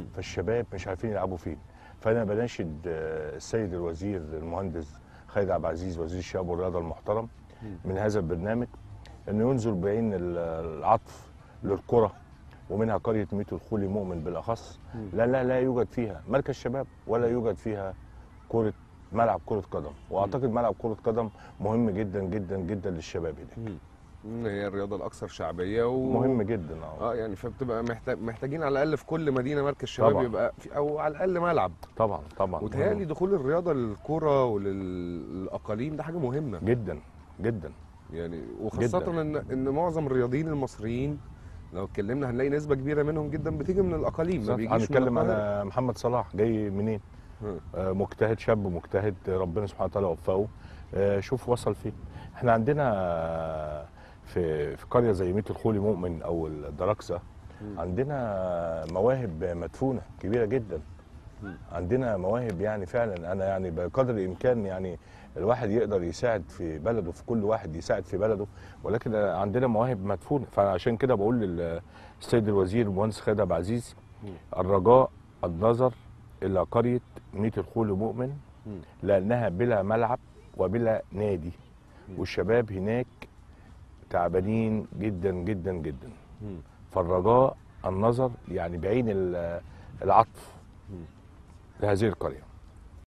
فالشباب مش عارفين يلعبوا فين فانا بناشد آه، السيد الوزير المهندس خالد عبد العزيز وزير الشباب والرياضه المحترم من هذا البرنامج انه ينظر بعين ال- العطف للقرى ومنها قريه ميت الخولي مؤمن بالاخص لا لا لا يوجد فيها مركز شباب ولا يوجد فيها كره ملعب كره قدم واعتقد ملعب كره قدم مهم جدا جدا جدا للشباب هناك مم. هي الرياضه الاكثر شعبيه و... مهم جدا اه اه يعني فبتبقى محتاج محتاجين على الاقل في كل مدينه مركز شباب طبعاً. يبقى في او على الاقل ملعب طبعا طبعا وتهيألي مهم. دخول الرياضه للكره وللاقاليم ده حاجه مهمه جدا جدا يعني وخاصه جداً. ان ان معظم الرياضيين المصريين لو اتكلمنا هنلاقي نسبه كبيره منهم جدا بتيجي من الاقاليم ما بالظبط. بيجيش من هنتكلم القاهرة. على محمد صلاح جاي منين ها. آه، مجتهد شاب مجتهد ربنا سبحانه وتعالى وفقه آه، شوف وصل فين احنا عندنا آه، في في قريه زي ميت الخولي مؤمن او الدراكسه عندنا مواهب مدفونه كبيره جدا عندنا مواهب يعني فعلا انا يعني بقدر الامكان يعني الواحد يقدر يساعد في بلده في كل واحد يساعد في بلده ولكن عندنا مواهب مدفونه فعشان كده بقول للسيد الوزير المهندس خالد عبد العزيز الرجاء النظر الى قريه ميت الخول مؤمن لانها بلا ملعب وبلا نادي والشباب هناك تعبانين جدا جدا جدا مم. فالرجاء النظر يعني بعين ال- العطف لهذه القريه